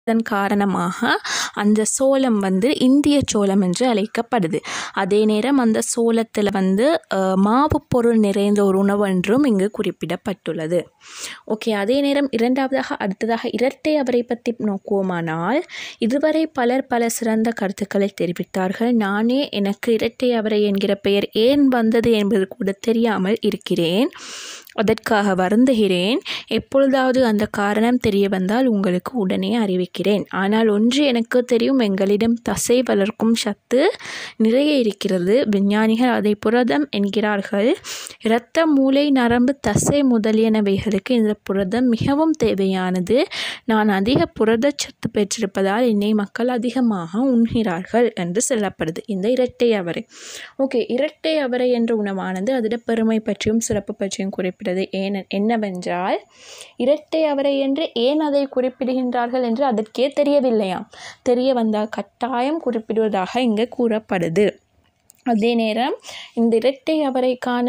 அதன் காரணமாக அந்த சோளம் வந்து இந்திய சோளம் என்று அழைக்கப்படுது அதே நேரம் அந்த சோளத்தில் வந்து அஹ், மாவுப் பொருள் நிறைந்த ஒரு உணவு என்றும் இங்கு குறிப்பிடப்பட்டுள்ளது ஓகே அதே நேரம் இரண்டாவதாக அடுத்ததாக இரட்டை அவரை பற்றி நோக்குவோமானால் இதுவரை பலர் பல சிறந்த கருத்துக்களை தெரிவித்தார்கள் நானே எனக்கு இரட்டை அவரை என்கிற பெயர் ஏன் வந்தது என்பது கூட தெரியாமல் இருக்கிறேன் அதற்காக வருந்துகிறேன் எப்பொழுதாவது அந்த காரணம் தெரிய வந்தால் உங்களுக்கு உடனே அறிவிக்கிறேன் ஆனால் ஒன்று எனக்கு தெரியும் எங்களிடம் தசை வளர்க்கும் சத்து நிறைய இருக்கிறது விஞ்ஞானிகள் அதை புரதம் என்கிறார்கள் இரத்த மூளை நரம்பு தசை முதலியனவைகளுக்கு இந்த புரதம் மிகவும் தேவையானது நான் அதிக புரதச்சத்து பெற்றிருப்பதால் என்னை மக்கள் அதிகமாக உண்கிறார்கள் என்று சொல்லப்படுது இந்த இரட்டை அவரை ஓகே இரட்டை அவரை என்ற உணவானது அதோட பெருமை பற்றியும் சிறப்பு பற்றியும் குறிப்பிடுறது ஏன் என்னவென்றால் இரட்டை அவரை என்று ஏன் அதை குறிப்பிடுகின்றார்கள் என்று அதற்கே தெரியவில்லையாம் தெரிய வந்தால் கட்டாயம் குறிப்பிடுவதாக இங்கே கூறப்படுது அதே நேரம் இந்த இரட்டை அவரைக்கான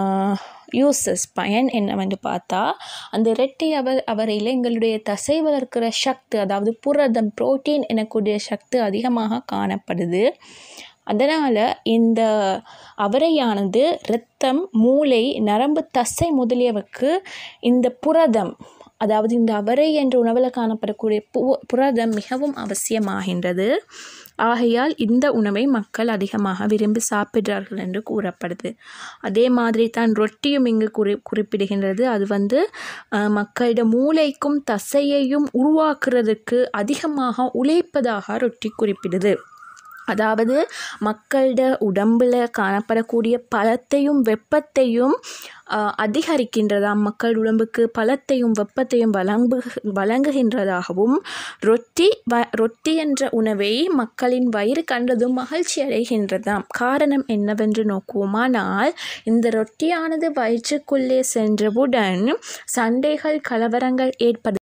யூசஸ் பயன் என்னவென்று பார்த்தா அந்த இரட்டை அவர் அவரையில் எங்களுடைய தசை வளர்க்கிற சக்தி அதாவது புரதம் புரோட்டீன் எனக்கூடிய சக்தி அதிகமாக காணப்படுது அதனால் இந்த அவரையானது இரத்தம் மூளை நரம்பு தசை முதலியவக்கு இந்த புரதம் அதாவது இந்த அவரை என்ற உணவில் காணப்படக்கூடிய பு புரதம் மிகவும் அவசியமாகின்றது ஆகையால் இந்த உணவை மக்கள் அதிகமாக விரும்பி சாப்பிடுறார்கள் என்று கூறப்படுது அதே மாதிரி தான் ரொட்டியும் இங்கு குறி குறிப்பிடுகின்றது அது வந்து அஹ், மக்களிட மூளைக்கும் தசையையும் உருவாக்குறதுக்கு அதிகமாக உழைப்பதாக ரொட்டி குறிப்பிடுது அதாவது மக்களோட உடம்பில் காணப்படக்கூடிய பலத்தையும் வெப்பத்தையும் ஆஹ், அதிகரிக்கின்றதாம் மக்கள் உடம்புக்கு பலத்தையும் வெப்பத்தையும் வழங்கு வழங்குகின்றதாகவும் ரொட்டி வ ரொட்டி என்ற உணவை மக்களின் வயிறு கண்டதும் மகிழ்ச்சி அடைகின்றதாம் காரணம் என்னவென்று நோக்குவோமானால் இந்த ரொட்டியானது வயிற்றுக்குள்ளே சென்றவுடன் சண்டைகள் கலவரங்கள் ஏற்படு